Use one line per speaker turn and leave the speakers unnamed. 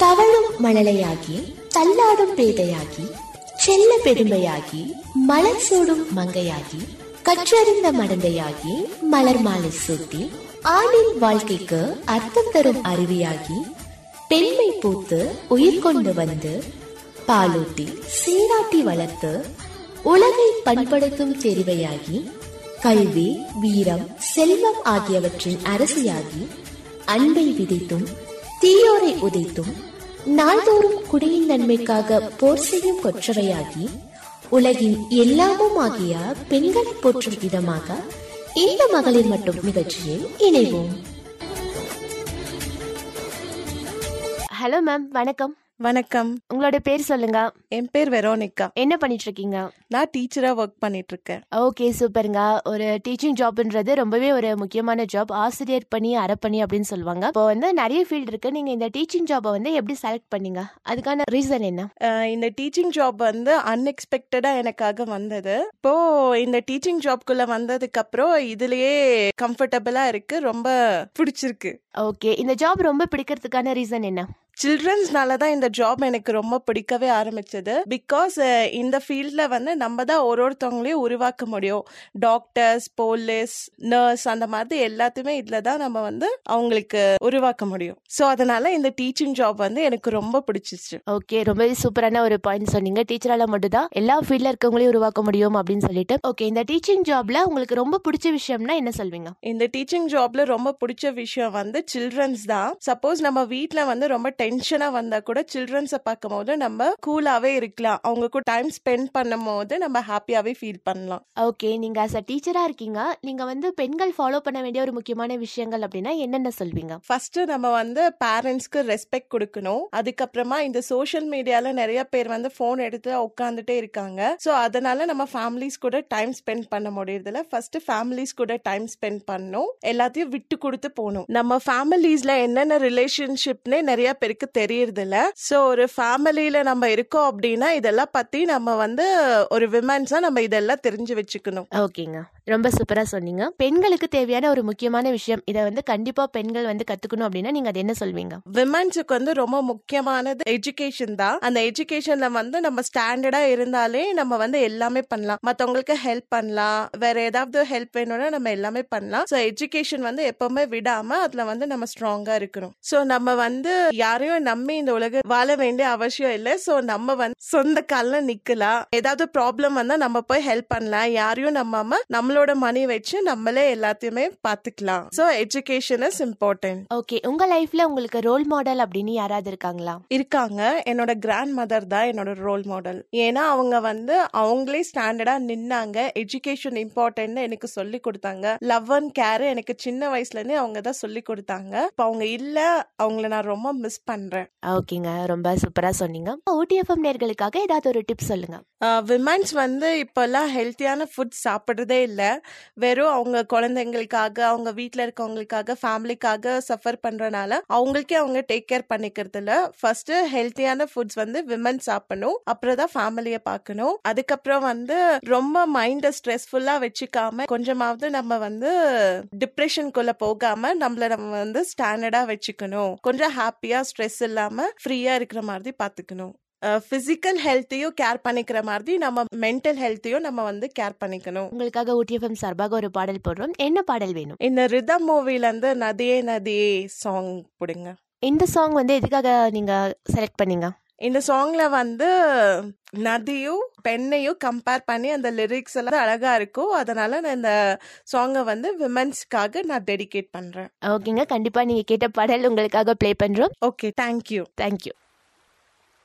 தவழும் மழலையாகி தள்ளாடும் பேதையாகி செல்ல பெருமையாகி மலர் சூடும் மங்கையாகி கற்றறிந்த மடந்தையாகி மலர் மாலை சூட்டி ஆணின் வாழ்க்கைக்கு அர்த்தம் தரும் அருவியாகி பெண்மை பூத்து உயிர் கொண்டு வந்து பாலூட்டி சீராட்டி வளர்த்து உலகை பண்படுத்தும் தெரிவையாகி கல்வி வீரம் செல்வம் ஆகியவற்றின் அரசியாகி அன்பை விதைத்தும் தீயோரை உதைத்தும் நாள்தோறும் குடியின் நன்மைக்காக போர் செய்யும் கொற்றவையாகி உலகின் எல்லாமும் ஆகிய பெண்களை போற்றும் விதமாக இந்த மகளிர் மட்டும் நிகழ்ச்சியில் இணைவோம்
ஹலோ மேம் வணக்கம்
வணக்கம்
உங்களோட பேர் சொல்லுங்க
என் பேர் வெரோனிகா
என்ன பண்ணிட்டு இருக்கீங்க
நான் டீச்சரா ஒர்க் பண்ணிட்டு இருக்கேன்
ஓகே சூப்பருங்க ஒரு டீச்சிங் ஜாப்ன்றது ரொம்பவே ஒரு முக்கியமான ஜாப் ஆசிரியர் பணி அறப்பணி அப்படின்னு சொல்லுவாங்க இப்போ வந்து நிறைய ஃபீல்ட் இருக்கு நீங்க இந்த டீச்சிங் ஜாபை வந்து எப்படி செலக்ட் பண்ணீங்க அதுக்கான ரீசன் என்ன
அஹ் இந்த டீச்சிங் ஜாப் வந்து அன்எக்ஸ்பெக்டடா எனக்காக வந்தது இப்போ இந்த டீச்சிங் ஜாப்குள்ள வந்ததுக்கு அப்புறம் இதுலயே கம்ஃபர்டபுளா இருக்கு ரொம்ப பிடிச்சிருக்கு
ஓகே இந்த ஜாப் ரொம்ப பிடிக்கிறதுக்கான ரீசன் என்ன
சில்ட்ரன்ஸ்னால தான் இந்த ஜாப் எனக்கு ரொம்ப பிடிக்கவே ஆரம்பிச்சது பிகாஸ் இந்த ஃபீல்ட்ல வந்து நம்ம தான் ஒரு ஒருத்தவங்களையும் உருவாக்க முடியும் டாக்டர்ஸ் போலீஸ் நர்ஸ் அந்த மாதிரி எல்லாத்தையுமே இதுல தான் நம்ம வந்து அவங்களுக்கு உருவாக்க முடியும் ஸோ அதனால இந்த டீச்சிங் ஜாப் வந்து எனக்கு ரொம்ப பிடிச்சிச்சு
ஓகே ரொம்பவே சூப்பரான ஒரு பாயிண்ட் சொன்னீங்க டீச்சரால மட்டும் தான் எல்லா ஃபீல்ட்ல இருக்கவங்களையும் உருவாக்க முடியும் அப்படின்னு சொல்லிட்டு ஓகே இந்த டீச்சிங் ஜாப்ல உங்களுக்கு ரொம்ப பிடிச்ச விஷயம்னா என்ன சொல்வீங்க
இந்த டீச்சிங் ஜாப்ல ரொம்ப பிடிச்ச விஷயம் வந்து சில்ட்ரன்ஸ் தான் சப்போஸ் நம்ம வீட்ல வந்து ரொம்ப டென்ஷனா வந்தா கூட சில்ட்ரன்ஸை பார்க்கும் போது நம்ம கூலாவே இருக்கலாம் அவங்க கூட டைம் ஸ்பெண்ட் பண்ணும் போது நம்ம ஹாப்பியாவே ஃபீல் பண்ணலாம்
ஓகே நீங்க அஸ் அ டீச்சரா இருக்கீங்க நீங்க வந்து பெண்கள் ஃபாலோ பண்ண வேண்டிய ஒரு முக்கியமான விஷயங்கள் அப்படின்னா என்னென்ன சொல்வீங்க
ஃபர்ஸ்ட் நம்ம வந்து பேரண்ட்ஸ்க்கு ரெஸ்பெக்ட் கொடுக்கணும் அதுக்கப்புறமா இந்த சோஷியல் மீடியால நிறைய பேர் வந்து போன் எடுத்து உட்காந்துட்டே இருக்காங்க ஸோ அதனால நம்ம ஃபேமிலிஸ் கூட டைம் ஸ்பெண்ட் பண்ண முடியறதில்ல ஃபர்ஸ்ட் ஃபேமிலிஸ் கூட டைம் ஸ்பெண்ட் பண்ணணும் எல்லாத்தையும் விட்டு கொடுத்து போகணும் நம்ம ஃபேமிலிஸ்ல என்னென்ன ரிலேஷன்ஷிப்னே நிறைய பேருக்கு தெரியறதில்ல ஸோ ஒரு ஃபேமிலியில நம்ம இருக்கோம் அப்படின்னா இதெல்லாம் பத்தி நம்ம வந்து ஒரு விமன்ஸா நம்ம இதெல்லாம் தெரிஞ்சு வச்சுக்கணும்
ஓகேங்க ரொம்ப சூப்பரா சொன்னீங்க பெண்களுக்கு தேவையான ஒரு முக்கியமான விஷயம் இதை வந்து கண்டிப்பா பெண்கள் வந்து கத்துக்கணும் அப்படின்னா நீங்க அது என்ன சொல்வீங்க
விமன்ஸுக்கு வந்து ரொம்ப முக்கியமானது எஜுகேஷன் தான் அந்த எஜுகேஷன்ல வந்து நம்ம ஸ்டாண்டர்டா இருந்தாலே நம்ம வந்து எல்லாமே பண்ணலாம் மத்தவங்களுக்கு ஹெல்ப் பண்ணலாம் வேற ஏதாவது ஹெல்ப் வேணும்னா நம்ம எல்லாமே பண்ணலாம் ஸோ எஜுகேஷன் வந்து எப்பவுமே விடாம அதுல வந்து நம்ம ஸ்ட்ராங்கா இருக்கணும் ஸோ நம்ம வந்து யாரையும் நம்பி இந்த உலக வாழ வேண்டிய அவசியம் இல்லை ஸோ நம்ம வந்து சொந்த காலில் நிக்கலாம் ஏதாவது ப்ராப்ளம் வந்தா நம்ம போய் ஹெல்ப் பண்ணலாம் யாரையும் நம்பாம நம்மளோட மணி வச்சு நம்மளே எல்லாத்தையுமே பாத்துக்கலாம் so education is important
okay உங்க லைஃப்ல உங்களுக்கு ரோல் மாடல் அப்படின்னு யாராவது இருக்காங்களா
இருக்காங்க என்னோட கிராண்ட் மதர் தான் என்னோட ரோல் மாடல் ஏன்னா அவங்க வந்து அவங்களே ஸ்டாண்டர்டா நின்னாங்க எஜுகேஷன் இம்பார்ட்டன்ட் எனக்கு சொல்லி கொடுத்தாங்க லவ் அண்ட் கேர் எனக்கு சின்ன வயசுல இருந்தே அவங்க தான் சொல்லி கொடுத்தாங்க இப்போ அவங்க இல்ல அவங்கள நான் ரொம்ப மிஸ் பண்றேன்
ஓகேங்க ரொம்ப சூப்பரா சொன்னீங்க ஓடிஎஃப்எம் நேர்களுக்காக ஏதாவது ஒரு டிப் சொல்லுங்க
விமன்ஸ் வந்து இப்போல்லாம் ஹெல்த்தியான ஃபுட் சாப்பிட்றதே இல்லை வெறும் அவங்க குழந்தைங்களுக்காக அவங்க வீட்டில் இருக்கவங்களுக்காக ஃபேமிலிக்காக சஃபர் பண்ணுறனால அவங்களுக்கே அவங்க டேக் கேர் பண்ணிக்கிறது இல்ல ஃபர்ஸ்ட் ஹெல்த்தியான ஃபுட்ஸ் வந்து விமன் சாப்பிடணும் அப்புறம் தான் ஃபேமிலியை பார்க்கணும் அதுக்கப்புறம் வந்து ரொம்ப மைண்டை ஸ்ட்ரெஸ்ஃபுல்லாக வச்சுக்காம கொஞ்சமாவது நம்ம வந்து டிப்ரெஷனுக்குள்ள போகாம நம்மள நம்ம வந்து ஸ்டாண்டர்டா வச்சுக்கணும் கொஞ்சம் ஹாப்பியா ஸ்ட்ரெஸ் இல்லாம ஃப்ரீயா இருக்கிற மாதிரி பாத்துக்கணும் பிசிக்கல் ஹெல்த்தையும் கேர் பண்ணிக்கிற மாதிரி நம்ம மென்டல் ஹெல்த்தையும் நம்ம வந்து கேர் பண்ணிக்கணும்
உங்களுக்காக ஓடிஎஃப்எம் சார்பாக ஒரு பாடல் போடுறோம் என்ன பாடல் வேணும்
இந்த ரிதம் மூவில இருந்து நதியே நதியே சாங் போடுங்க
இந்த சாங் வந்து எதுக்காக நீங்க செலக்ட் பண்ணீங்க
இந்த சாங்ல வந்து நதியும் பெண்ணையும் கம்பேர் பண்ணி அந்த லிரிக்ஸ் எல்லாம் அழகா இருக்கும் அதனால நான் இந்த சாங்கை வந்து விமன்ஸ்க்காக நான் டெடிகேட் பண்றேன்
ஓகேங்க கண்டிப்பா நீங்க கேட்ட பாடல் உங்களுக்காக ப்ளே பண்றோம்
ஓகே தேங்க்யூ
தேங்க்யூ